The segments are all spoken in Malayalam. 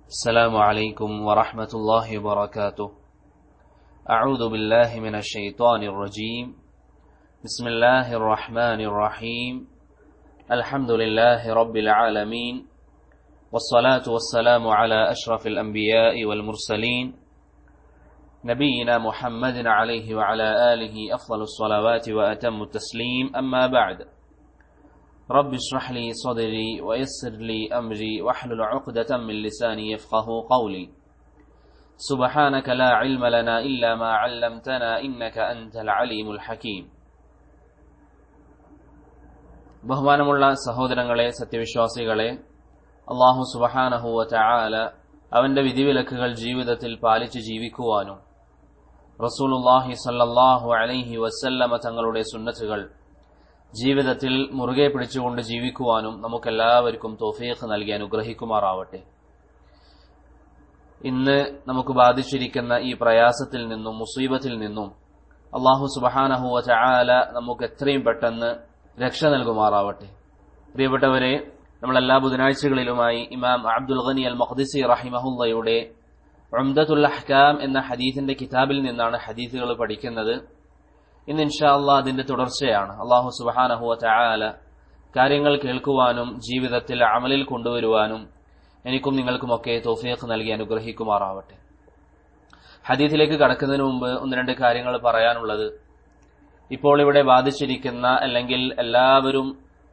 السلام عليكم ورحمة الله وبركاته أعوذ بالله من الشيطان الرجيم بسم الله الرحمن الرحيم الحمد لله رب العالمين والصلاة والسلام على أشرف الأنبياء والمرسلين نبينا محمد عليه وعلى آله أفضل الصلوات وأتم التسليم أما بعد رب اشرح لي صدري ويسر لي أمري واحلل عقدة من لساني يفقه قولي سبحانك لا علم لنا إلا ما علمتنا إنك أنت العليم الحكيم ബഹുമാനമുള്ള സഹോദരങ്ങളെ സത്യവിശ്വാസികളെ അള്ളാഹു സുബഹാനഹുവ ചായാല അവന്റെ വിധിവിലക്കുകൾ ജീവിതത്തിൽ പാലിച്ച് ജീവിക്കുവാനും റസൂലുല്ലാഹി സല്ലാഹു അലൈഹി വസല്ലമ തങ്ങളുടെ സുന്നത്തുകൾ ജീവിതത്തിൽ മുറുകെ പിടിച്ചുകൊണ്ട് ജീവിക്കുവാനും നമുക്കെല്ലാവർക്കും തോഫീഖ് നൽകി അനുഗ്രഹിക്കുമാറാവട്ടെ ഇന്ന് നമുക്ക് ബാധിച്ചിരിക്കുന്ന ഈ പ്രയാസത്തിൽ നിന്നും മുസീബത്തിൽ നിന്നും അള്ളാഹു സുബഹാനഹുവ ചായാല നമുക്ക് എത്രയും പെട്ടെന്ന് രക്ഷ നൽകുമാറാവട്ടെ പ്രിയപ്പെട്ടവരെ നമ്മൾ എല്ലാ ബുധനാഴ്ചകളിലുമായി ഇമാം അബ്ദുൽ ഗനി അൽ മഖ്ദിസി റഹിമഹുല്ലയുടെ ഉംദത്തുൽ അഹ്കാം എന്ന ഹദീസിന്റെ കിതാബിൽ നിന്നാണ് ഹദീസുകൾ പഠിക്കുന്നത് ഇന്ന് ഇൻഷാ അള്ളാഹ് അതിന്റെ തുടർച്ചയാണ് അള്ളാഹു സുബഹാനഹുവ ചായാല കാര്യങ്ങൾ കേൾക്കുവാനും ജീവിതത്തിൽ അമലിൽ കൊണ്ടുവരുവാനും എനിക്കും നിങ്ങൾക്കുമൊക്കെ തോഫിയക്ക് നൽകി അനുഗ്രഹിക്കുമാറാവട്ടെ ഹദീസിലേക്ക് കടക്കുന്നതിന് മുമ്പ് ഒന്ന് രണ്ട് കാര്യങ്ങൾ പറയാനുള്ളത് ഇപ്പോൾ ഇവിടെ ബാധിച്ചിരിക്കുന്ന അല്ലെങ്കിൽ എല്ലാവരും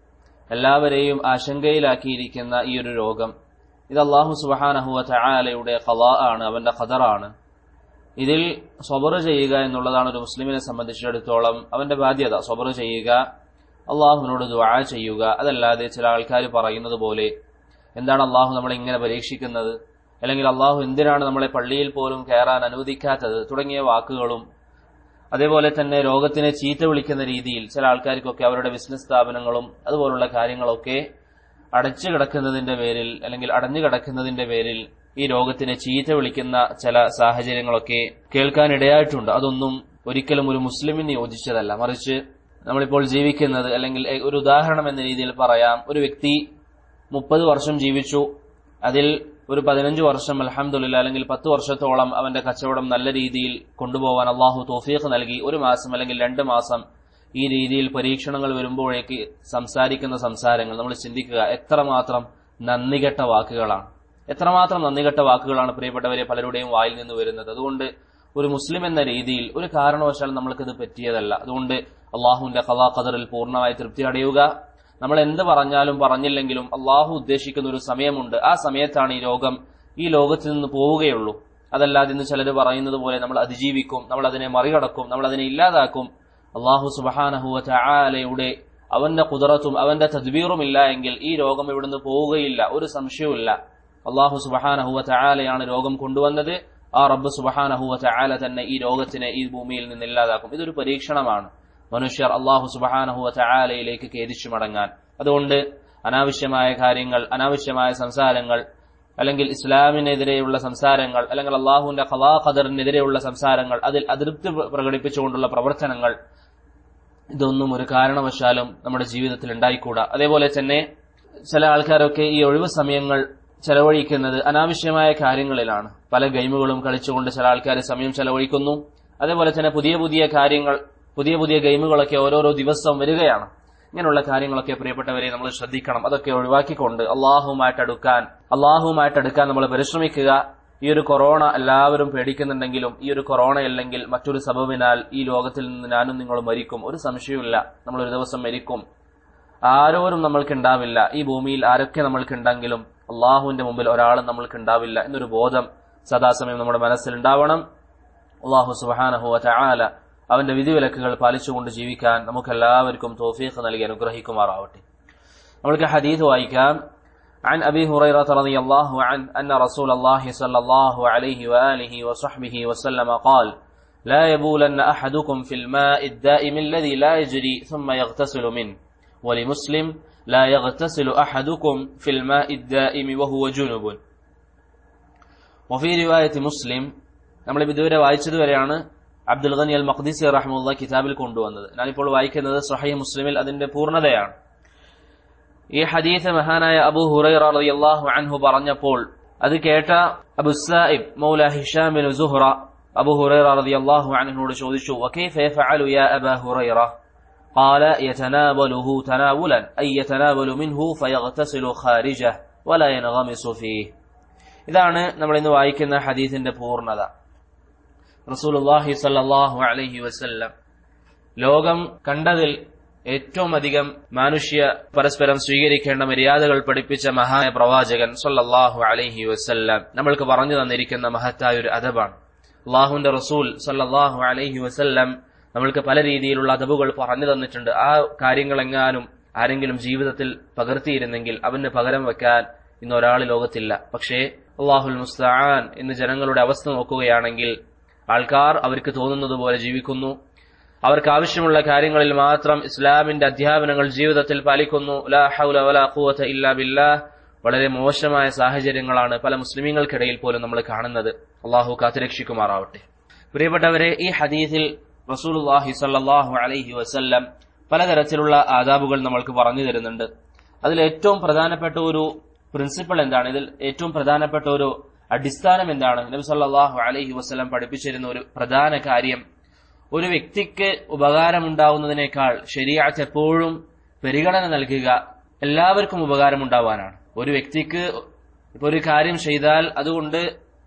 എല്ലാവരെയും ആശങ്കയിലാക്കിയിരിക്കുന്ന ഈ ഒരു രോഗം ഇത് അള്ളാഹു സുബഹാനഹുവ ചായാലയുടെ ഖലാ ആണ് അവന്റെ ഖദറാണ് ഇതിൽ സ്വബർ ചെയ്യുക എന്നുള്ളതാണ് ഒരു മുസ്ലിമിനെ സംബന്ധിച്ചിടത്തോളം അവന്റെ ബാധ്യത സ്വബർ ചെയ്യുക അള്ളാഹുവിനോട് ദുആ ചെയ്യുക അതല്ലാതെ ചില ആൾക്കാർ പറയുന്നത് പോലെ എന്താണ് അള്ളാഹു നമ്മളെ ഇങ്ങനെ പരീക്ഷിക്കുന്നത് അല്ലെങ്കിൽ അള്ളാഹു എന്തിനാണ് നമ്മളെ പള്ളിയിൽ പോലും കയറാൻ അനുവദിക്കാത്തത് തുടങ്ങിയ വാക്കുകളും അതേപോലെ തന്നെ രോഗത്തിനെ ചീത്ത വിളിക്കുന്ന രീതിയിൽ ചില ആൾക്കാർക്കൊക്കെ അവരുടെ ബിസിനസ് സ്ഥാപനങ്ങളും അതുപോലുള്ള കാര്യങ്ങളൊക്കെ അടച്ചു കിടക്കുന്നതിന്റെ പേരിൽ അല്ലെങ്കിൽ അടഞ്ഞു കിടക്കുന്നതിന്റെ പേരിൽ ഈ രോഗത്തിനെ ചീത്ത വിളിക്കുന്ന ചില സാഹചര്യങ്ങളൊക്കെ കേൾക്കാൻ ഇടയായിട്ടുണ്ട് അതൊന്നും ഒരിക്കലും ഒരു മുസ്ലിമിന് യോജിച്ചതല്ല മറിച്ച് നമ്മളിപ്പോൾ ജീവിക്കുന്നത് അല്ലെങ്കിൽ ഒരു ഉദാഹരണം എന്ന രീതിയിൽ പറയാം ഒരു വ്യക്തി മുപ്പത് വർഷം ജീവിച്ചു അതിൽ ഒരു പതിനഞ്ച് വർഷം അലഹമുല്ല അല്ലെങ്കിൽ പത്ത് വർഷത്തോളം അവന്റെ കച്ചവടം നല്ല രീതിയിൽ കൊണ്ടുപോകാൻ അള്ളാഹു തോഫീഖ് നൽകി ഒരു മാസം അല്ലെങ്കിൽ രണ്ട് മാസം ഈ രീതിയിൽ പരീക്ഷണങ്ങൾ വരുമ്പോഴേക്ക് സംസാരിക്കുന്ന സംസാരങ്ങൾ നമ്മൾ ചിന്തിക്കുക എത്രമാത്രം നന്ദികെട്ട വാക്കുകളാണ് എത്രമാത്രം നന്ദികെട്ട വാക്കുകളാണ് പ്രിയപ്പെട്ടവരെ പലരുടെയും വായിൽ നിന്ന് വരുന്നത് അതുകൊണ്ട് ഒരു മുസ്ലിം എന്ന രീതിയിൽ ഒരു കാരണവശാലും നമ്മൾക്കിത് പറ്റിയതല്ല അതുകൊണ്ട് അള്ളാഹുവിന്റെ കഥാ ഖദറിൽ പൂർണ്ണമായി തൃപ്തി അടയുക നമ്മൾ എന്ത് പറഞ്ഞാലും പറഞ്ഞില്ലെങ്കിലും അള്ളാഹു ഉദ്ദേശിക്കുന്ന ഒരു സമയമുണ്ട് ആ സമയത്താണ് ഈ രോഗം ഈ ലോകത്തിൽ നിന്ന് പോവുകയുള്ളൂ അതല്ലാതെ ഇന്ന് ചിലർ പറയുന്നത് പോലെ നമ്മൾ അതിജീവിക്കും നമ്മൾ അതിനെ മറികടക്കും നമ്മൾ അതിനെ ഇല്ലാതാക്കും അള്ളാഹു സുബഹാനഹുവ ചായാലയുടെ അവന്റെ കുതിറത്തും അവന്റെ തദ്ബീറും ഇല്ല എങ്കിൽ ഈ രോഗം ഇവിടുന്ന് പോവുകയില്ല ഒരു സംശയവുമില്ല അള്ളാഹു സുബഹാനഹുവ ചായാലയാണ് രോഗം കൊണ്ടുവന്നത് ആ റബ്ബ് സുബഹാനഹുവ ചായാല തന്നെ ഈ രോഗത്തിനെ ഈ ഭൂമിയിൽ നിന്ന് ഇല്ലാതാക്കും ഇതൊരു പരീക്ഷണമാണ് മനുഷ്യർ അള്ളാഹു സുബഹാനഹുവ ചായാലയിലേക്ക് ഖേദിച്ചു മടങ്ങാൻ അതുകൊണ്ട് അനാവശ്യമായ കാര്യങ്ങൾ അനാവശ്യമായ സംസാരങ്ങൾ അല്ലെങ്കിൽ ഇസ്ലാമിനെതിരെയുള്ള സംസാരങ്ങൾ അല്ലെങ്കിൽ അള്ളാഹുവിന്റെ ഖലാ ഖദറിനെതിരെയുള്ള സംസാരങ്ങൾ അതിൽ അതൃപ്തി പ്രകടിപ്പിച്ചുകൊണ്ടുള്ള പ്രവർത്തനങ്ങൾ ഇതൊന്നും ഒരു കാരണവശാലും നമ്മുടെ ജീവിതത്തിൽ ഉണ്ടായിക്കൂടാ അതേപോലെ തന്നെ ചില ആൾക്കാരൊക്കെ ഈ ഒഴിവ് സമയങ്ങൾ ചെലവഴിക്കുന്നത് അനാവശ്യമായ കാര്യങ്ങളിലാണ് പല ഗെയിമുകളും കളിച്ചുകൊണ്ട് ചില ആൾക്കാർ സമയം ചെലവഴിക്കുന്നു അതേപോലെ തന്നെ പുതിയ പുതിയ കാര്യങ്ങൾ പുതിയ പുതിയ ഗെയിമുകളൊക്കെ ഓരോരോ ദിവസവും വരികയാണ് ഇങ്ങനെയുള്ള കാര്യങ്ങളൊക്കെ പ്രിയപ്പെട്ടവരെ നമ്മൾ ശ്രദ്ധിക്കണം അതൊക്കെ ഒഴിവാക്കിക്കൊണ്ട് അള്ളാഹുമായിട്ട് അടുക്കാൻ അള്ളാഹുമായിട്ട് അടുക്കാൻ നമ്മൾ പരിശ്രമിക്കുക ഈ ഒരു കൊറോണ എല്ലാവരും പേടിക്കുന്നുണ്ടെങ്കിലും ഈ ഒരു കൊറോണ അല്ലെങ്കിൽ മറ്റൊരു സബബിനാൽ ഈ ലോകത്തിൽ നിന്ന് ഞാനും നിങ്ങൾ മരിക്കും ഒരു സംശയവുമില്ല നമ്മൾ ഒരു ദിവസം മരിക്കും ആരോരും നമ്മൾക്ക് ഉണ്ടാവില്ല ഈ ഭൂമിയിൽ ആരൊക്കെ നമ്മൾക്ക് ഉണ്ടെങ്കിലും അള്ളാഹുവിന്റെ മുമ്പിൽ ഒരാളും നമ്മൾക്ക് ഉണ്ടാവില്ല എന്നൊരു ബോധം സദാസമയം നമ്മുടെ മനസ്സിൽ ഉണ്ടാവണം അള്ളാഹു സുബാനഹു ചാല അവന്റെ വിധിവിലക്കുകൾ പാലിച്ചുകൊണ്ട് ജീവിക്കാൻ നമുക്കെല്ലാവർക്കും തോഫീഖ് നൽകി അനുഗ്രഹിക്കുമാറാവട്ടെ നമ്മൾക്ക് ഹദീദ് വായിക്കാം عن أبي هريرة رضي الله عنه أن رسول الله صلى الله عليه وآله وصحبه وسلم قال لا يبولن أحدكم في الماء الدائم الذي لا يجري ثم يغتسل منه ولمسلم لا يغتسل أحدكم في الماء الدائم وهو جنب وفي رواية مسلم നമ്മൾ ഇതുവരെ വായിച്ചത് വരെയാണ് അബ്ദുൽ ഗനി അൽ മഖ്ദിസി റഹ്മുള്ള കിതാബിൽ കൊണ്ടുവന്നത് ഞാനിപ്പോൾ വായിക്കുന്നത് സഹീ മുസ്ലിമിൽ അതിന്റെ പൂർണ്ണതയാണ് ഈ ഹദീസ് മഹാനായ അബു ഹുറൈറ റളിയല്ലാഹു അൻഹു പറഞ്ഞപ്പോൾ അത് കേട്ട അബുസായിബ് മൗല ഹിഷാമിൻ സുഹ്റ അബു ഹുറൈറ റളിയല്ലാഹു അൻഹുവോട് ചോദിച്ചു വകൈഫ യഫഅലു യാ അബാ ഹുറൈറ قال يتناوله تناولا أي يتناول منه فيغتسل خارجه ولا ينغمس فيه ഇതാണ് നമ്മൾ ഇന്ന് വായിക്കുന്ന ഹദീസിന്റെ പൂർണ്ണത റസൂലുള്ളാഹി സല്ലല്ലാഹു അലൈഹി വസല്ലം ലോകം കണ്ടതിൽ ഏറ്റവും അധികം മാനുഷ്യ പരസ്പരം സ്വീകരിക്കേണ്ട മര്യാദകൾ പഠിപ്പിച്ച മഹായ പ്രവാചകൻ സല്ലല്ലാഹു അലൈഹി വസല്ലം നമ്മൾക്ക് പറഞ്ഞു തന്നിരിക്കുന്ന മഹത്തായ ഒരു അദബാണ് അള്ളാഹുന്റെ റസൂൽ സല്ലല്ലാഹു അലൈഹി വസല്ലം നമ്മൾക്ക് പല രീതിയിലുള്ള അദബുകൾ പറഞ്ഞു തന്നിട്ടുണ്ട് ആ കാര്യങ്ങളെങ്ങാനും ആരെങ്കിലും ജീവിതത്തിൽ പകർത്തിയിരുന്നെങ്കിൽ അവന് പകരം വെക്കാൻ ഇന്ന് ഒരാൾ ലോകത്തില്ല പക്ഷേ അള്ളാഹുൽ മുസ്താൻ ഇന്ന് ജനങ്ങളുടെ അവസ്ഥ നോക്കുകയാണെങ്കിൽ ആൾക്കാർ അവർക്ക് തോന്നുന്നത് പോലെ ജീവിക്കുന്നു അവർക്ക് ആവശ്യമുള്ള കാര്യങ്ങളിൽ മാത്രം ഇസ്ലാമിന്റെ അധ്യാപനങ്ങൾ ജീവിതത്തിൽ പാലിക്കുന്നു ലാ ഹൗല വലാ ഖുവത ഇല്ലാ ബില്ലാഹ് വളരെ മോശമായ സാഹചര്യങ്ങളാണ് പല മുസ്ലിമീങ്ങൾക്കിടയിൽ പോലും നമ്മൾ കാണുന്നത് അള്ളാഹു കാത്തുരക്ഷിക്കുമാറാവട്ടെ പ്രിയപ്പെട്ടവരെ ഈ ഹദീസിൽ റസൂലുള്ളാഹി സല്ലല്ലാഹു അലൈഹി വസല്ലം പലതരത്തിലുള്ള ആദാബുകൾ നമ്മൾക്ക് പറഞ്ഞു തരുന്നുണ്ട് അതിൽ ഏറ്റവും പ്രധാനപ്പെട്ട ഒരു പ്രിൻസിപ്പൾ എന്താണ് ഇതിൽ ഏറ്റവും പ്രധാനപ്പെട്ട ഒരു അടിസ്ഥാനം എന്താണ് നബി സല്ലല്ലാഹു അലൈഹി വസല്ലം പഠിപ്പിച്ചിരുന്ന ഒരു പ്രധാന കാര്യം ഒരു വ്യക്തിക്ക് ഉപകാരമുണ്ടാവുന്നതിനേക്കാൾ ശരിയാത്ത് എപ്പോഴും പരിഗണന നൽകുക എല്ലാവർക്കും ഉപകാരമുണ്ടാവാനാണ് ഒരു വ്യക്തിക്ക് ഇപ്പൊ ഒരു കാര്യം ചെയ്താൽ അതുകൊണ്ട്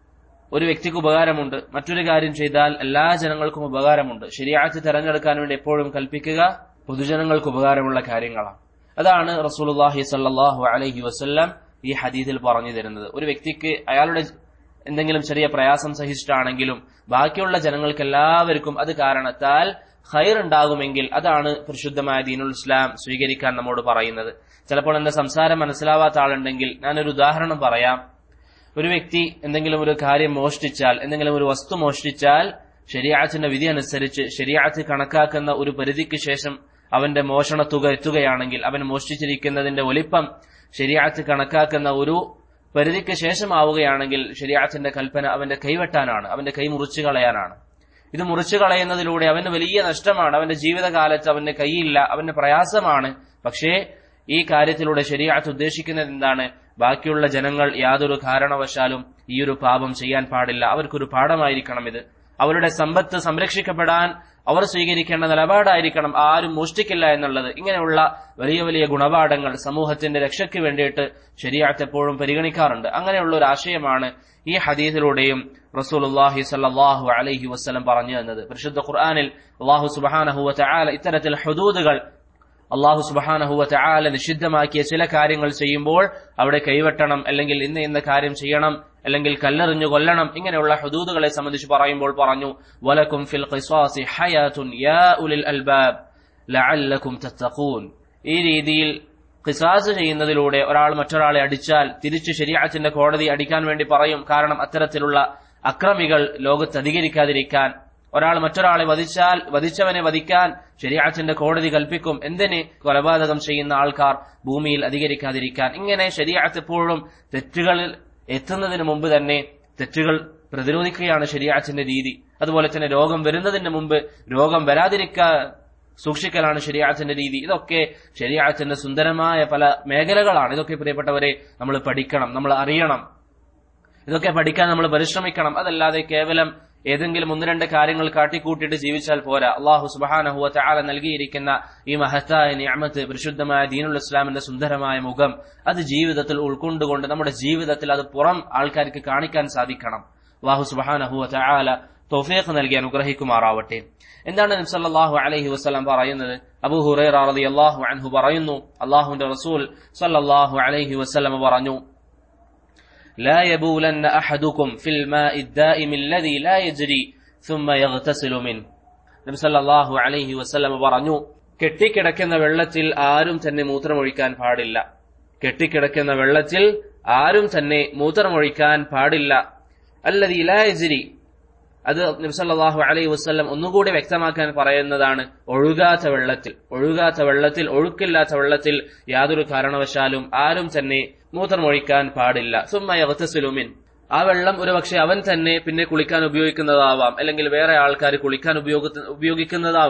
ഒരു വ്യക്തിക്ക് ഉപകാരമുണ്ട് മറ്റൊരു കാര്യം ചെയ്താൽ എല്ലാ ജനങ്ങൾക്കും ഉപകാരമുണ്ട് ശരിയാത്ത് തെരഞ്ഞെടുക്കാൻ വേണ്ടി എപ്പോഴും കൽപ്പിക്കുക പൊതുജനങ്ങൾക്ക് ഉപകാരമുള്ള കാര്യങ്ങളാണ് അതാണ് റസൂലുള്ളാഹി സല്ലല്ലാഹു അലൈഹി വസല്ലം ഈ ഹദീദിൽ പറഞ്ഞു തരുന്നത് ഒരു വ്യക്തിക്ക് അയാളുടെ എന്തെങ്കിലും ചെറിയ പ്രയാസം സഹിച്ചിട്ടാണെങ്കിലും ബാക്കിയുള്ള ജനങ്ങൾക്ക് എല്ലാവർക്കും അത് കാരണത്താൽ ഖൈർ ഉണ്ടാകുമെങ്കിൽ അതാണ് പരിശുദ്ധമായ ദീനുൽ ഇസ്ലാം സ്വീകരിക്കാൻ നമ്മോട് പറയുന്നത് ചിലപ്പോൾ എന്റെ സംസാരം മനസ്സിലാവാത്ത ആളുണ്ടെങ്കിൽ ഞാനൊരു ഉദാഹരണം പറയാം ഒരു വ്യക്തി എന്തെങ്കിലും ഒരു കാര്യം മോഷ്ടിച്ചാൽ എന്തെങ്കിലും ഒരു വസ്തു മോഷ്ടിച്ചാൽ ശരിയാത്തിന്റെ വിധി അനുസരിച്ച് ശരിയാത്ത് കണക്കാക്കുന്ന ഒരു പരിധിക്ക് ശേഷം അവന്റെ മോഷണ തുക എത്തുകയാണെങ്കിൽ അവൻ മോഷ്ടിച്ചിരിക്കുന്നതിന്റെ വലിപ്പം ശരിയാത്ത് കണക്കാക്കുന്ന ഒരു പരിധിക്ക് ശേഷമാവുകയാണെങ്കിൽ ശരിയാത്തിന്റെ കൽപ്പന അവന്റെ കൈവെട്ടാനാണ് അവന്റെ കൈ മുറിച്ചു കളയാനാണ് ഇത് മുറിച്ചു കളയുന്നതിലൂടെ അവന് വലിയ നഷ്ടമാണ് അവന്റെ ജീവിതകാലത്ത് അവന്റെ കൈയില്ല അവന്റെ പ്രയാസമാണ് പക്ഷേ ഈ കാര്യത്തിലൂടെ ശരിയാത്ത് ഉദ്ദേശിക്കുന്നത് എന്താണ് ബാക്കിയുള്ള ജനങ്ങൾ യാതൊരു കാരണവശാലും ഈ ഒരു പാപം ചെയ്യാൻ പാടില്ല അവർക്കൊരു പാഠമായിരിക്കണം ഇത് അവരുടെ സമ്പത്ത് സംരക്ഷിക്കപ്പെടാൻ അവർ സ്വീകരിക്കേണ്ട നിലപാടായിരിക്കണം ആരും മോഷ്ടിക്കില്ല എന്നുള്ളത് ഇങ്ങനെയുള്ള വലിയ വലിയ ഗുണപാഠങ്ങൾ സമൂഹത്തിന്റെ രക്ഷയ്ക്ക് വേണ്ടിയിട്ട് ശരിയാത്ത് എപ്പോഴും പരിഗണിക്കാറുണ്ട് അങ്ങനെയുള്ള ഒരു ആശയമാണ് ഈ ഹദീസിലൂടെയും റസൂലുള്ളാഹി സല്ലല്ലാഹു അലൈഹി വസല്ലം പറഞ്ഞു തന്നത് പരിശുദ്ധ ഖുർആനിൽ അള്ളാഹു സുബ്ഹാനഹു വതആല ഇത്തരത്തിൽ ഹുദൂദുകൾ അള്ളാഹു സുബഹാനഹുവ ചാല നിഷിദ്ധമാക്കിയ ചില കാര്യങ്ങൾ ചെയ്യുമ്പോൾ അവിടെ കൈവെട്ടണം അല്ലെങ്കിൽ ഇന്ന ഇന്ന കാര്യം ചെയ്യണം അല്ലെങ്കിൽ കല്ലെറിഞ്ഞു കൊല്ലണം ഇങ്ങനെയുള്ള ഹുദൂദുകളെ സംബന്ധിച്ച് പറയുമ്പോൾ പറഞ്ഞു വലക്കും ഫിൽ ഖിസാസി ഹയാതുൻ യാ ഉലിൽ അൽബാബ് ലഅല്ലക്കും തത്തഖൂൻ ഈ രീതിയിൽ ഖിസാസ് ചെയ്യുന്നതിലൂടെ ഒരാൾ മറ്റൊരാളെ അടിച്ചാൽ തിരിച്ചു ശരീഅത്തിന്റെ കോടതി അടിക്കാൻ വേണ്ടി പറയും കാരണം അത്തരത്തിലുള്ള അക്രമികൾ ലോകത്ത് അധികരിക്കാതിരിക്കാൻ ഒരാൾ മറ്റൊരാളെ വധിച്ചാൽ വധിച്ചവനെ വധിക്കാൻ ശരിയാത്തിന്റെ കോടതി കൽപ്പിക്കും എന്തിന് കൊലപാതകം ചെയ്യുന്ന ആൾക്കാർ ഭൂമിയിൽ അധികരിക്കാതിരിക്കാൻ ഇങ്ങനെ ശരിയാത്ത് എപ്പോഴും തെറ്റുകളിൽ എത്തുന്നതിന് മുമ്പ് തന്നെ തെറ്റുകൾ പ്രതിരോധിക്കുകയാണ് ശരിയാത്തിന്റെ രീതി അതുപോലെ തന്നെ രോഗം വരുന്നതിന് മുമ്പ് രോഗം വരാതിരിക്കാൻ സൂക്ഷിക്കലാണ് ശരിയാത്തിന്റെ രീതി ഇതൊക്കെ ശരിയാത്തിന്റെ സുന്ദരമായ പല മേഖലകളാണ് ഇതൊക്കെ പ്രിയപ്പെട്ടവരെ നമ്മൾ പഠിക്കണം നമ്മൾ അറിയണം ഇതൊക്കെ പഠിക്കാൻ നമ്മൾ പരിശ്രമിക്കണം അതല്ലാതെ കേവലം ഏതെങ്കിലും ഒന്ന് രണ്ട് കാര്യങ്ങൾ കാട്ടിക്കൂട്ടിയിട്ട് ജീവിച്ചാൽ പോരാ അള്ളാഹു സുബാനഹുവ ചാല നൽകിയിരിക്കുന്ന ഈ മഹത്തായ നിയമത്ത് പരിശുദ്ധമായ ദീനുൽ ഇസ്ലാമിന്റെ സുന്ദരമായ മുഖം അത് ജീവിതത്തിൽ ഉൾക്കൊണ്ടുകൊണ്ട് നമ്മുടെ ജീവിതത്തിൽ അത് പുറം ആൾക്കാർക്ക് കാണിക്കാൻ സാധിക്കണം അള്ളാഹു സുബാനഹുവ ചാല തോഫീഖ് നൽകി അനുഗ്രഹിക്കുമാറാവട്ടെ എന്താണ് സല്ലല്ലാഹു അലൈഹി വസല്ലം പറയുന്നത് അബൂ ഹുറൈറ റളിയല്ലാഹു അൻഹു പറയുന്നു അള്ളാഹുവിന്റെ റസൂൽ സല്ലല്ലാഹു അലൈഹി വസല്ലം പറഞ്ഞു لا يبولن أحدكم في الماء الدائم الذي لا يجري ثم يغتسل منه നബി സല്ലല്ലാഹു അലൈഹി വസല്ലം പറഞ്ഞു കെട്ടിക്കിടക്കുന്ന വെള്ളത്തിൽ ആരും തന്നെ മൂത്രമൊഴിക്കാൻ പാടില്ല കെട്ടിക്കിടക്കുന്ന വെള്ളത്തിൽ ആരും തന്നെ മൂത്രമൊഴിക്കാൻ പാടില്ല അല്ലതി ലായജിരി അത് നബ്സല്ലാഹു അലൈഹി വസ്ല്ലം ഒന്നുകൂടി വ്യക്തമാക്കാൻ പറയുന്നതാണ് ഒഴുകാത്ത വെള്ളത്തിൽ ഒഴുകാത്ത വെള്ളത്തിൽ ഒഴുക്കില്ലാത്ത വെള്ളത്തിൽ യാതൊരു കാരണവശാലും ആരും തന്നെ മൂത്രമൊഴിക്കാൻ പാടില്ല സുമ്മയവത്തസുലുമിൻ ആ വെള്ളം ഒരുപക്ഷെ അവൻ തന്നെ പിന്നെ കുളിക്കാൻ ഉപയോഗിക്കുന്നതാവാം അല്ലെങ്കിൽ വേറെ ആൾക്കാർ കുളിക്കാൻ ഉപയോഗ ഉപയോഗിക്കുന്നതാവാം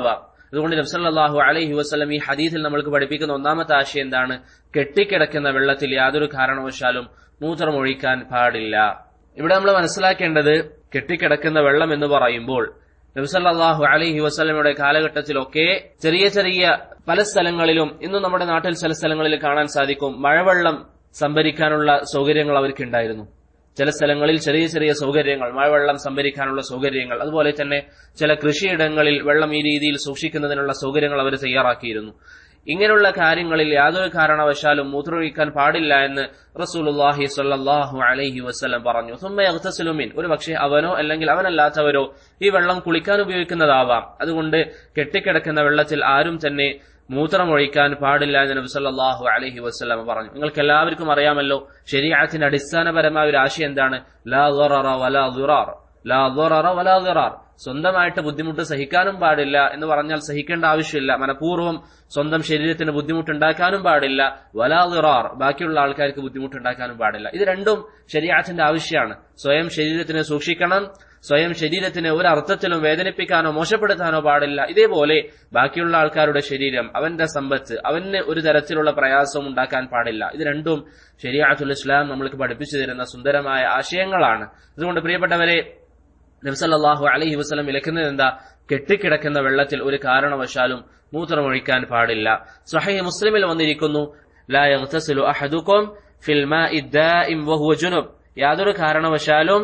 അതുകൊണ്ട് നബ്സല്ലാഹു അലൈഹി വസ്ലം ഈ ഹദീസിൽ നമ്മൾക്ക് പഠിപ്പിക്കുന്ന ഒന്നാമത്തെ ആശയം എന്താണ് കെട്ടിക്കിടക്കുന്ന വെള്ളത്തിൽ യാതൊരു കാരണവശാലും മൂത്രമൊഴിക്കാൻ പാടില്ല ഇവിടെ നമ്മൾ മനസ്സിലാക്കേണ്ടത് കെട്ടിക്കിടക്കുന്ന വെള്ളം എന്ന് പറയുമ്പോൾ നബ്സല്ലാഹു അലൈഹി വസ്ലമയുടെ കാലഘട്ടത്തിലൊക്കെ ചെറിയ ചെറിയ പല സ്ഥലങ്ങളിലും ഇന്നും നമ്മുടെ നാട്ടിൽ ചില സ്ഥലങ്ങളിൽ കാണാൻ സാധിക്കും മഴവെള്ളം സംഭരിക്കാനുള്ള സൗകര്യങ്ങൾ അവർക്കുണ്ടായിരുന്നു ചില സ്ഥലങ്ങളിൽ ചെറിയ ചെറിയ സൗകര്യങ്ങൾ മഴവെള്ളം സംഭരിക്കാനുള്ള സൗകര്യങ്ങൾ അതുപോലെ തന്നെ ചില കൃഷിയിടങ്ങളിൽ വെള്ളം ഈ രീതിയിൽ സൂക്ഷിക്കുന്നതിനുള്ള സൗകര്യങ്ങൾ അവർ തയ്യാറാക്കിയിരുന്നു ഇങ്ങനെയുള്ള കാര്യങ്ങളിൽ യാതൊരു കാരണവശാലും മൂത്രമൊഴിക്കാൻ പാടില്ല എന്ന് റസൂലുല്ലാഹി സ്വല്ലല്ലാഹു അലൈഹി വസ്ലം പറഞ്ഞു സുമ്മയഗ്തസിലുമിൻ ഒരു പക്ഷേ അവനോ അല്ലെങ്കിൽ അവനല്ലാത്തവരോ ഈ വെള്ളം കുളിക്കാൻ ഉപയോഗിക്കുന്നതാവാം അതുകൊണ്ട് കെട്ടിക്കിടക്കുന്ന വെള്ളത്തിൽ ആരും തന്നെ മൂത്രമൊഴിക്കാൻ പാടില്ല എന്ന് നബി സല്ലല്ലാഹു അലൈഹി വസ്ലം പറഞ്ഞു നിങ്ങൾക്ക് എല്ലാവർക്കും അറിയാമല്ലോ ശരീരത്തിന്റെ അടിസ്ഥാനപരമായ ഒരു ആശയം എന്താണ് ലാ ദററ വലാ ദുറാർ ലാ ദററ വലാ ദിറാർ സ്വന്തമായിട്ട് ബുദ്ധിമുട്ട് സഹിക്കാനും പാടില്ല എന്ന് പറഞ്ഞാൽ സഹിക്കേണ്ട ആവശ്യമില്ല മനഃപൂർവ്വം സ്വന്തം ശരീരത്തിന് ബുദ്ധിമുട്ടുണ്ടാക്കാനും പാടില്ല വലാ ദിറാർ ബാക്കിയുള്ള ആൾക്കാർക്ക് ബുദ്ധിമുട്ടുണ്ടാക്കാനും പാടില്ല ഇത് രണ്ടും ശരീരത്തിന്റെ ആവശ്യമാണ് സ്വയം ശരീരത്തിനെ സൂക്ഷിക്കണം സ്വയം ശരീരത്തിനെ ഒരു അർത്ഥത്തിലും വേദനിപ്പിക്കാനോ മോശപ്പെടുത്താനോ പാടില്ല ഇതേപോലെ ബാക്കിയുള്ള ആൾക്കാരുടെ ശരീരം അവന്റെ സമ്പത്ത് അവന് ഒരു തരത്തിലുള്ള പ്രയാസവും ഉണ്ടാക്കാൻ പാടില്ല ഇത് രണ്ടും ശരിയാത്തുൽ ഇസ്ലാം നമ്മൾക്ക് പഠിപ്പിച്ചു തരുന്ന സുന്ദരമായ ആശയങ്ങളാണ് അതുകൊണ്ട് പ്രിയപ്പെട്ടവരെ നബ്സല്ലാഹു അലൈഹി വസ്ലം വിലക്കുന്നത് എന്താ കെട്ടിക്കിടക്കുന്ന വെള്ളത്തിൽ ഒരു കാരണവശാലും മൂത്രമൊഴിക്കാൻ പാടില്ല സഹി മുസ്ലിമിൽ വന്നിരിക്കുന്നു ലാ യഗ്തസിലു അഹദുക്കും ഫിൽ മാഇ ദാഇം വഹുവ ജുനുബ് യാതൊരു കാരണവശാലും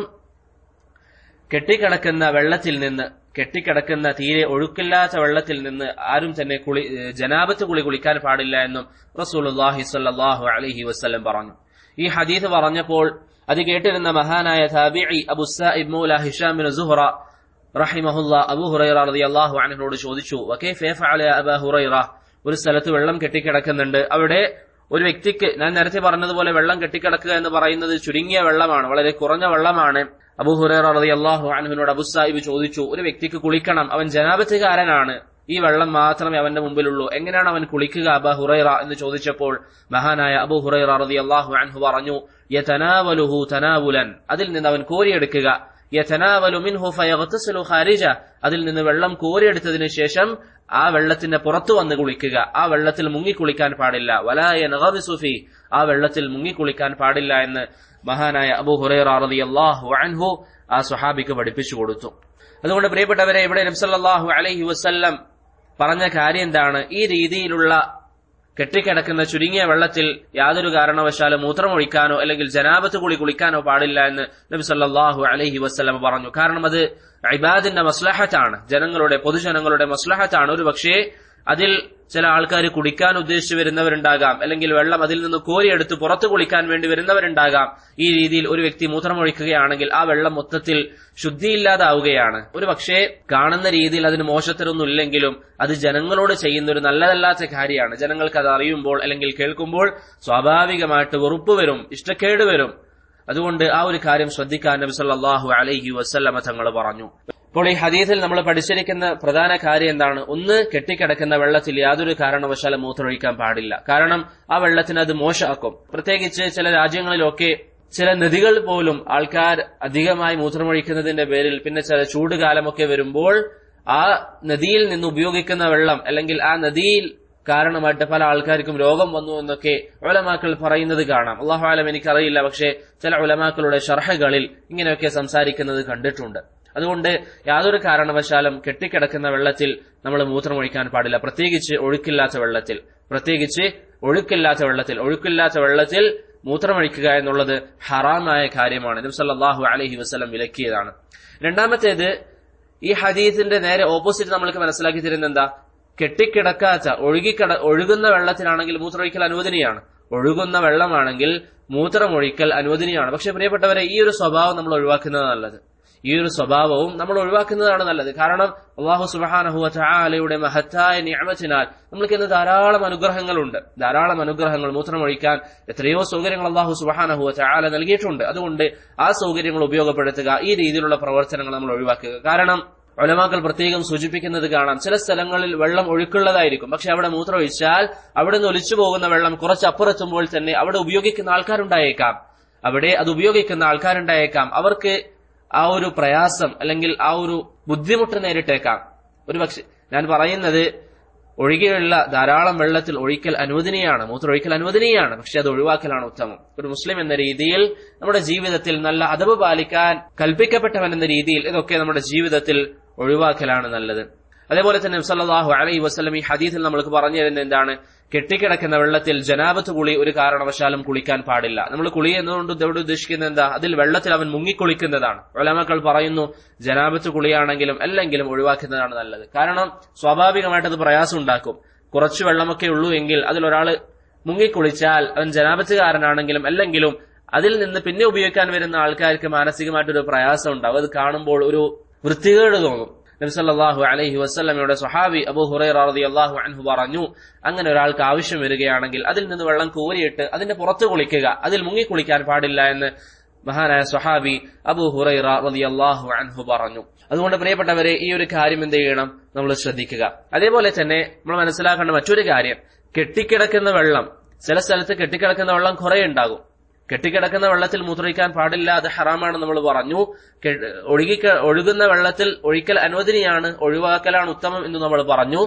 കെട്ടിക്കിടക്കുന്ന വെള്ളത്തിൽ നിന്ന് കെട്ടിക്കിടക്കുന്ന തീരെ ഒഴുക്കില്ലാത്ത വെള്ളത്തിൽ നിന്ന് ആരും തന്നെ കുളി ജനാപത്ത് കുളി കുളിക്കാൻ പാടില്ല എന്നും റസൂലുല്ലാഹി സ്വല്ലല്ലാഹു അലൈഹി വസ്ലം പറഞ്ഞു ഈ ഹദീസ് പറഞ്ഞപ്പോൾ അത് കേട്ടിരുന്ന മഹാനായ താബിഇ അബു സഇബ് മൗല ഹിഷാം ബിൻ സുഹറ റഹിമഹുല്ല അബു ഹുറൈറ റളിയല്ലാഹു അൻഹുനോട് ചോദിച്ചു വകൈഫ യഫഅല അബു ഹുറൈറ ഒരു സ്ഥലത്ത് വെള്ളം കെട്ടിക്കിടക്കുന്നുണ്ട് അവിടെ ഒരു വ്യക്തിക്ക് ഞാൻ നേരത്തെ പറഞ്ഞതുപോലെ വെള്ളം കെട്ടിക്കിടക്കുക എന്ന് പറയുന്നത് ചുരുങ്ങിയ വെള്ളമാണ് വളരെ കുറഞ്ഞ വെള്ളമാണ് അബു ഹുറൈറ റളിയല്ലാഹു അൻഹുനോട് അബു സാഹിബ് ചോദിച്ചു ഒരു വ്യക്തിക്ക് കുളിക്കണം അവൻ ജനാപത്തുകാരനാണ് ഈ വെള്ളം മാത്രമേ അവന്റെ മുമ്പിലുള്ളൂ എങ്ങനെയാണ് അവൻ കുളിക്കുക അബ ഹുറൈറ എന്ന് ചോദിച്ചപ്പോൾ മഹാനായ അബു ഹുറൈറ റളിയല്ലാഹു അൻഹു പറഞ്ഞു യതനാവലുഹു തനാവുലൻ അതിൽ നിന്ന് അവൻ കോരിയെടുക്കുക യതനാവലു മിൻഹു ഫയഗ്തസിലു ഖാരിജ അതിൽ നിന്ന് വെള്ളം കോരിയെടുത്തതിന് ശേഷം ആ വെള്ളത്തിന്റെ പുറത്തു വന്ന് കുളിക്കുക ആ വെള്ളത്തിൽ മുങ്ങി കുളിക്കാൻ പാടില്ല വലായനഫി ആ വെള്ളത്തിൽ മുങ്ങി കുളിക്കാൻ പാടില്ല എന്ന് മഹാനായ അബു ഹുറൈറ റളിയല്ലാഹു അൻഹു ആ സ്വഹാബിക്ക് പഠിപ്പിച്ചു കൊടുത്തു അതുകൊണ്ട് പ്രിയപ്പെട്ടവരെ ഇവിടെ നബ്സല്ലാഹു അലൈഹി വസല്ലം പറഞ്ഞ കാര്യം എന്താണ് ഈ രീതിയിലുള്ള കെട്ടിക്കിടക്കുന്ന ചുരുങ്ങിയ വെള്ളത്തിൽ യാതൊരു കാരണവശാലും മൂത്രമൊഴിക്കാനോ അല്ലെങ്കിൽ ജനാപത്ത് കുളി കുളിക്കാനോ പാടില്ല എന്ന് നബി സല്ലാഹു അലൈഹി വസ്ലം പറഞ്ഞു കാരണം അത് ഇബാദിന്റെ മസ്ലഹത്താണ് ജനങ്ങളുടെ പൊതുജനങ്ങളുടെ മസ്ലഹത്താണ് ഒരു പക്ഷേ അതിൽ ചില ആൾക്കാർ കുടിക്കാൻ ഉദ്ദേശിച്ചു വരുന്നവരുണ്ടാകാം അല്ലെങ്കിൽ വെള്ളം അതിൽ നിന്ന് കോരിയെടുത്ത് പുറത്തു കുളിക്കാൻ വേണ്ടി വരുന്നവരുണ്ടാകാം ഈ രീതിയിൽ ഒരു വ്യക്തി മൂത്രമൊഴിക്കുകയാണെങ്കിൽ ആ വെള്ളം മൊത്തത്തിൽ ശുദ്ധിയില്ലാതാവുകയാണ് ഒരു പക്ഷേ കാണുന്ന രീതിയിൽ അതിന് മോശത്തരൊന്നും ഇല്ലെങ്കിലും അത് ജനങ്ങളോട് ചെയ്യുന്ന ഒരു നല്ലതല്ലാത്ത കാര്യമാണ് ജനങ്ങൾക്ക് അത് അറിയുമ്പോൾ അല്ലെങ്കിൽ കേൾക്കുമ്പോൾ സ്വാഭാവികമായിട്ട് വെറുപ്പ് വരും ഇഷ്ടക്കേട് വരും അതുകൊണ്ട് ആ ഒരു കാര്യം ശ്രദ്ധിക്കാൻ നബി സല്ലല്ലാഹു അലൈഹി വസല്ലമ തങ്ങൾ പറഞ്ഞു ഇപ്പോൾ ഈ ഹദീസിൽ നമ്മൾ പഠിച്ചിരിക്കുന്ന പ്രധാന കാര്യം എന്താണ് ഒന്ന് കെട്ടിക്കിടക്കുന്ന വെള്ളത്തിൽ യാതൊരു കാരണവശാലും മൂത്രമൊഴിക്കാൻ പാടില്ല കാരണം ആ വെള്ളത്തിന് അത് മോശമാക്കും പ്രത്യേകിച്ച് ചില രാജ്യങ്ങളിലൊക്കെ ചില നദികൾ പോലും ആൾക്കാർ അധികമായി മൂത്രമൊഴിക്കുന്നതിന്റെ പേരിൽ പിന്നെ ചില ചൂടുകാലമൊക്കെ വരുമ്പോൾ ആ നദിയിൽ നിന്ന് ഉപയോഗിക്കുന്ന വെള്ളം അല്ലെങ്കിൽ ആ നദിയിൽ കാരണമായിട്ട് പല ആൾക്കാർക്കും രോഗം വന്നു എന്നൊക്കെ ഉലമാക്കൾ പറയുന്നത് കാണാം അള്ളാഹു ആലം എനിക്കറിയില്ല പക്ഷേ ചില ഉലമാക്കളുടെ ഷർഹകളിൽ ഇങ്ങനെയൊക്കെ സംസാരിക്കുന്നത് കണ്ടിട്ടുണ്ട് അതുകൊണ്ട് യാതൊരു കാരണവശാലും കെട്ടിക്കിടക്കുന്ന വെള്ളത്തിൽ നമ്മൾ മൂത്രമൊഴിക്കാൻ പാടില്ല പ്രത്യേകിച്ച് ഒഴുക്കില്ലാത്ത വെള്ളത്തിൽ പ്രത്യേകിച്ച് ഒഴുക്കില്ലാത്ത വെള്ളത്തിൽ ഒഴുക്കില്ലാത്ത വെള്ളത്തിൽ മൂത്രമൊഴിക്കുക എന്നുള്ളത് ഹറാമായ കാര്യമാണ് നബി സല്ലല്ലാഹു അലൈഹി വസല്ലം വിലക്കിയതാണ് രണ്ടാമത്തേത് ഈ ഹദീസിന്റെ നേരെ ഓപ്പോസിറ്റ് നമ്മൾക്ക് മനസ്സിലാക്കി തരുന്ന എന്താ കെട്ടിക്കിടക്കാത്ത ഒഴുകിക്കിട ഒഴുകുന്ന വെള്ളത്തിലാണെങ്കിൽ മൂത്രമൊഴിക്കൽ അനുവദനീയാണ് ഒഴുകുന്ന വെള്ളമാണെങ്കിൽ മൂത്രമൊഴിക്കൽ അനുവദനീയമാണ് പക്ഷെ പ്രിയപ്പെട്ടവരെ ഈ ഒരു സ്വഭാവം നമ്മൾ ഒഴിവാക്കുന്നത് നല്ലത് ഈ ഒരു സ്വഭാവവും നമ്മൾ ഒഴിവാക്കുന്നതാണ് നല്ലത് കാരണം അള്ളാഹു സുബാനഹുവ ചാലയുടെ മഹത്തായ നിയമത്തിനാൽ നമ്മൾക്ക് ഇന്ന് ധാരാളം അനുഗ്രഹങ്ങളുണ്ട് ധാരാളം അനുഗ്രഹങ്ങൾ മൂത്രമൊഴിക്കാൻ എത്രയോ സൗകര്യങ്ങൾ അള്ളാഹു സുബാനഹുവ ചാല നൽകിയിട്ടുണ്ട് അതുകൊണ്ട് ആ സൗകര്യങ്ങൾ ഉപയോഗപ്പെടുത്തുക ഈ രീതിയിലുള്ള പ്രവർത്തനങ്ങൾ നമ്മൾ ഒഴിവാക്കുക കാരണം ഒലമാക്കൾ പ്രത്യേകം സൂചിപ്പിക്കുന്നത് കാണാം ചില സ്ഥലങ്ങളിൽ വെള്ളം ഒഴുക്കുള്ളതായിരിക്കും പക്ഷെ അവിടെ മൂത്രമൊഴിച്ചാൽ അവിടെ നിന്ന് ഒലിച്ചു പോകുന്ന വെള്ളം കുറച്ച് അപ്പുറത്തുമ്പോൾ തന്നെ അവിടെ ഉപയോഗിക്കുന്ന ആൾക്കാരുണ്ടായേക്കാം അവിടെ അത് ഉപയോഗിക്കുന്ന ആൾക്കാരുണ്ടായേക്കാം അവർക്ക് ആ ഒരു പ്രയാസം അല്ലെങ്കിൽ ആ ഒരു ബുദ്ധിമുട്ട് നേരിട്ടേക്കാം ഒരു പക്ഷെ ഞാൻ പറയുന്നത് ഒഴികെയുള്ള ധാരാളം വെള്ളത്തിൽ ഒഴിക്കൽ അനുവദനീയാണ് മൂത്രമൊഴിക്കൽ അനുവദനീയാണ് പക്ഷെ അത് ഒഴിവാക്കലാണ് ഉത്തമം ഒരു മുസ്ലിം എന്ന രീതിയിൽ നമ്മുടെ ജീവിതത്തിൽ നല്ല അതവ് പാലിക്കാൻ കൽപ്പിക്കപ്പെട്ടവൻ എന്ന രീതിയിൽ ഇതൊക്കെ നമ്മുടെ ജീവിതത്തിൽ ഒഴിവാക്കലാണ് നല്ലത് അതേപോലെ തന്നെ സല്ലല്ലാഹു അലൈഹി വസല്ലം ഈ ഹദീസിൽ നമ്മൾക്ക് പറഞ്ഞു തരുന്നത് എന്താണ് കെട്ടിക്കിടക്കുന്ന വെള്ളത്തിൽ ജനാബത്ത് കുളി ഒരു കാരണവശാലും കുളിക്കാൻ പാടില്ല നമ്മൾ കുളി എന്നതുകൊണ്ട് ഇതോട് ഉദ്ദേശിക്കുന്നത് എന്താ അതിൽ വെള്ളത്തിൽ അവൻ മുങ്ങിക്കുളിക്കുന്നതാണ് ഒലമക്കൾ പറയുന്നു ജനാബത്ത് കുളിയാണെങ്കിലും അല്ലെങ്കിലും ഒഴിവാക്കുന്നതാണ് നല്ലത് കാരണം സ്വാഭാവികമായിട്ട് അത് പ്രയാസം ഉണ്ടാക്കും കുറച്ച് വെള്ളമൊക്കെ ഉള്ളൂ എങ്കിൽ അതിലൊരാള് മുങ്ങിക്കുളിച്ചാൽ അവൻ ജനാബത്തുകാരനാണെങ്കിലും അല്ലെങ്കിലും അതിൽ നിന്ന് പിന്നെ ഉപയോഗിക്കാൻ വരുന്ന ആൾക്കാർക്ക് മാനസികമായിട്ടൊരു പ്രയാസം ഉണ്ടാവും അത് കാണുമ്പോൾ ഒരു വൃത്തികേട് തോന്നും നബ്സല്ലാഹു അലൈഹി വസ്ലമയുടെ സ്വഹാബി അബു ഹുറൈറ റളിയല്ലാഹു അൻഹു പറഞ്ഞു അങ്ങനെ ഒരാൾക്ക് ആവശ്യം വരികയാണെങ്കിൽ അതിൽ നിന്ന് വെള്ളം കോരിയിട്ട് അതിന്റെ പുറത്ത് കുളിക്കുക അതിൽ മുങ്ങി കുളിക്കാൻ പാടില്ല എന്ന് മഹാനായ സ്വഹാബി അബു ഹുറൈറ റളിയല്ലാഹു അൻഹു പറഞ്ഞു അതുകൊണ്ട് പ്രിയപ്പെട്ടവരെ ഈ ഒരു കാര്യം എന്ത് ചെയ്യണം നമ്മൾ ശ്രദ്ധിക്കുക അതേപോലെ തന്നെ നമ്മൾ മനസ്സിലാക്കേണ്ട മറ്റൊരു കാര്യം കെട്ടിക്കിടക്കുന്ന വെള്ളം ചില സ്ഥലത്ത് കെട്ടിക്കിടക്കുന്ന വെള്ളം കുറെ ഉണ്ടാകും കെട്ടിക്കിടക്കുന്ന വെള്ളത്തിൽ മൂത്രയിക്കാൻ പാടില്ല അത് ഹറാമാണ് നമ്മൾ പറഞ്ഞു ഒഴുകി ഒഴുകുന്ന വെള്ളത്തിൽ ഒഴിക്കൽ അനുവദനീയാണ് ഒഴിവാക്കലാണ് ഉത്തമം എന്ന് നമ്മൾ പറഞ്ഞു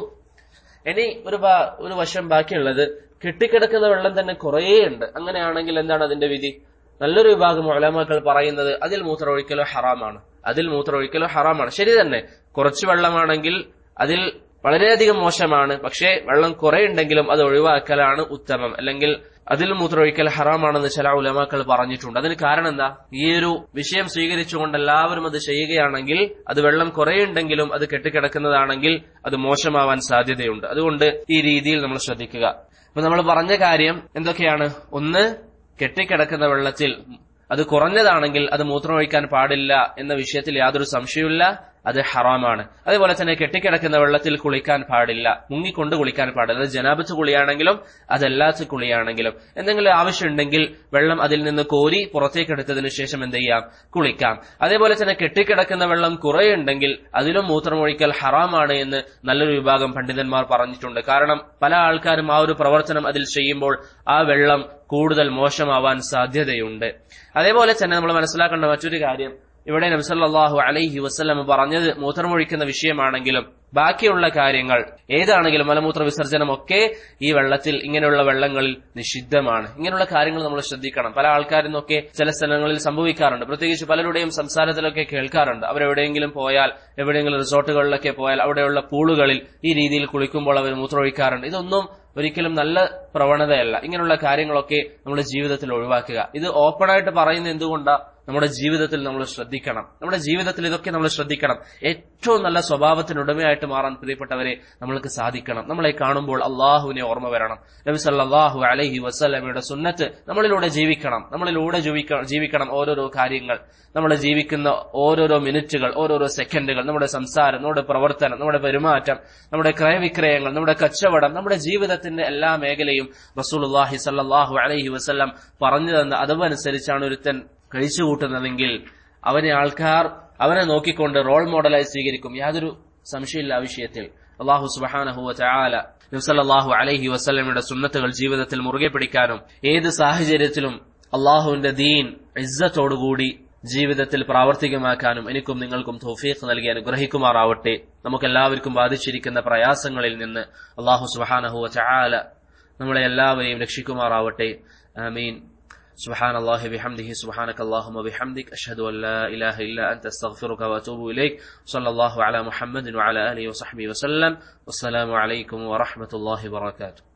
ഇനി ഒരു ഒരു വശം ബാക്കിയുള്ളത് കെട്ടിക്കിടക്കുന്ന വെള്ളം തന്നെ കുറേ ഉണ്ട് അങ്ങനെയാണെങ്കിൽ എന്താണ് അതിന്റെ വിധി നല്ലൊരു വിഭാഗം ഒലമാക്കൾ പറയുന്നത് അതിൽ മൂത്രമൊഴിക്കലോ ഹറാമാണ് അതിൽ മൂത്രമൊഴിക്കലോ ഹറാമാണ് ശരി തന്നെ കുറച്ച് വെള്ളമാണെങ്കിൽ അതിൽ വളരെയധികം മോശമാണ് പക്ഷേ വെള്ളം കുറെ ഉണ്ടെങ്കിലും അത് ഒഴിവാക്കലാണ് ഉത്തമം അല്ലെങ്കിൽ അതിൽ മൂത്രമൊഴിക്കൽ ഹറാമാണെന്ന് ചില ഉലമാക്കൾ പറഞ്ഞിട്ടുണ്ട് അതിന് കാരണം എന്താ ഈ ഒരു വിഷയം സ്വീകരിച്ചുകൊണ്ട് എല്ലാവരും അത് ചെയ്യുകയാണെങ്കിൽ അത് വെള്ളം കുറേയുണ്ടെങ്കിലും അത് കെട്ടിക്കിടക്കുന്നതാണെങ്കിൽ അത് മോശമാവാൻ സാധ്യതയുണ്ട് അതുകൊണ്ട് ഈ രീതിയിൽ നമ്മൾ ശ്രദ്ധിക്കുക അപ്പൊ നമ്മൾ പറഞ്ഞ കാര്യം എന്തൊക്കെയാണ് ഒന്ന് കെട്ടിക്കിടക്കുന്ന വെള്ളത്തിൽ അത് കുറഞ്ഞതാണെങ്കിൽ അത് മൂത്രമൊഴിക്കാൻ പാടില്ല എന്ന വിഷയത്തിൽ യാതൊരു സംശയവുമില്ല അത് ഹറാമാണ് അതേപോലെ തന്നെ കെട്ടിക്കിടക്കുന്ന വെള്ളത്തിൽ കുളിക്കാൻ പാടില്ല മുങ്ങിക്കൊണ്ട് കുളിക്കാൻ പാടില്ല അത് ജനാബത്ത് കുളിയാണെങ്കിലും അതല്ലാത്ത കുളിയാണെങ്കിലും എന്തെങ്കിലും ആവശ്യമുണ്ടെങ്കിൽ വെള്ളം അതിൽ നിന്ന് കോരി പുറത്തേക്ക് എടുത്തതിന് ശേഷം എന്ത് ചെയ്യാം കുളിക്കാം അതേപോലെ തന്നെ കെട്ടിക്കിടക്കുന്ന വെള്ളം കുറേയുണ്ടെങ്കിൽ അതിലും മൂത്രമൊഴിക്കൽ ഹറാമാണ് എന്ന് നല്ലൊരു വിഭാഗം പണ്ഡിതന്മാർ പറഞ്ഞിട്ടുണ്ട് കാരണം പല ആൾക്കാരും ആ ഒരു പ്രവർത്തനം അതിൽ ചെയ്യുമ്പോൾ ആ വെള്ളം കൂടുതൽ മോശമാവാൻ സാധ്യതയുണ്ട് അതേപോലെ തന്നെ നമ്മൾ മനസ്സിലാക്കേണ്ട മറ്റൊരു കാര്യം ഇവിടെ നബ്സല്ലാഹു അലൈഹി വസ്ലം പറഞ്ഞത് മൂത്രമൊഴിക്കുന്ന വിഷയമാണെങ്കിലും ബാക്കിയുള്ള കാര്യങ്ങൾ ഏതാണെങ്കിലും മലമൂത്ര വിസർജനം ഒക്കെ ഈ വെള്ളത്തിൽ ഇങ്ങനെയുള്ള വെള്ളങ്ങളിൽ നിഷിദ്ധമാണ് ഇങ്ങനെയുള്ള കാര്യങ്ങൾ നമ്മൾ ശ്രദ്ധിക്കണം പല ആൾക്കാരിന്നൊക്കെ ചില സ്ഥലങ്ങളിൽ സംഭവിക്കാറുണ്ട് പ്രത്യേകിച്ച് പലരുടെയും സംസാരത്തിലൊക്കെ കേൾക്കാറുണ്ട് അവരെവിടെയെങ്കിലും പോയാൽ എവിടെയെങ്കിലും റിസോർട്ടുകളിലൊക്കെ പോയാൽ അവിടെയുള്ള പൂളുകളിൽ ഈ രീതിയിൽ കുളിക്കുമ്പോൾ അവർ മൂത്രമൊഴിക്കാറുണ്ട് ഇതൊന്നും ഒരിക്കലും നല്ല പ്രവണതയല്ല ഇങ്ങനെയുള്ള കാര്യങ്ങളൊക്കെ നമ്മുടെ ജീവിതത്തിൽ ഒഴിവാക്കുക ഇത് ഓപ്പണായിട്ട് പറയുന്നത് എന്തുകൊണ്ടാ നമ്മുടെ ജീവിതത്തിൽ നമ്മൾ ശ്രദ്ധിക്കണം നമ്മുടെ ജീവിതത്തിൽ ഇതൊക്കെ നമ്മൾ ശ്രദ്ധിക്കണം ഏറ്റവും നല്ല സ്വഭാവത്തിനുടമയായിട്ട് മാറാൻ പ്രിയപ്പെട്ടവരെ നമ്മൾക്ക് സാധിക്കണം നമ്മളെ കാണുമ്പോൾ അള്ളാഹുവിനെ ഓർമ്മ വരണം നബി സല്ലാഹു അലൈഹി വസ്ലമയുടെ സുന്നത്ത് നമ്മളിലൂടെ ജീവിക്കണം നമ്മളിലൂടെ ജീവിക്കണം ഓരോരോ കാര്യങ്ങൾ നമ്മൾ ജീവിക്കുന്ന ഓരോരോ മിനിറ്റുകൾ ഓരോരോ സെക്കൻഡുകൾ നമ്മുടെ സംസാരം നമ്മുടെ പ്രവർത്തനം നമ്മുടെ പെരുമാറ്റം നമ്മുടെ ക്രയവിക്രയങ്ങൾ നമ്മുടെ കച്ചവടം നമ്മുടെ ജീവിതത്തിന്റെ എല്ലാ മേഖലയും റസൂലുല്ലാഹി സല്ലാഹു അലൈഹി വസ്ലം പറഞ്ഞു തന്ന അതവനുസരിച്ചാണ് ഒരുത്തൻ കഴിച്ചു കൂട്ടുന്നതെങ്കിൽ അവനെ ആൾക്കാർ അവനെ നോക്കിക്കൊണ്ട് റോൾ മോഡലായി സ്വീകരിക്കും യാതൊരു സംശയമില്ല ആ വിഷയത്തിൽ അള്ളാഹു സുബാനഹുവ ചാല നബ്സല്ലാഹു അലൈഹി വസ്ലമയുടെ സുന്നത്തുകൾ ജീവിതത്തിൽ മുറുകെ പിടിക്കാനും ഏത് സാഹചര്യത്തിലും അള്ളാഹുവിന്റെ ദീൻ ഇസ്സത്തോടുകൂടി ജീവിതത്തിൽ പ്രാവർത്തികമാക്കാനും എനിക്കും നിങ്ങൾക്കും തോഫീഖ് നൽകി അനുഗ്രഹിക്കുമാറാവട്ടെ നമുക്കെല്ലാവർക്കും ബാധിച്ചിരിക്കുന്ന പ്രയാസങ്ങളിൽ നിന്ന് അള്ളാഹു സുബാനഹുവ ചാല നമ്മളെ എല്ലാവരെയും രക്ഷിക്കുമാറാവട്ടെ ആമീൻ سبحان الله بحمده سبحانك اللهم وبحمدك أشهد أن لا إله إلا أنت استغفرك وأتوب إليك صلى الله على محمد وعلى آله وصحبه وسلم والسلام عليكم ورحمة الله وبركاته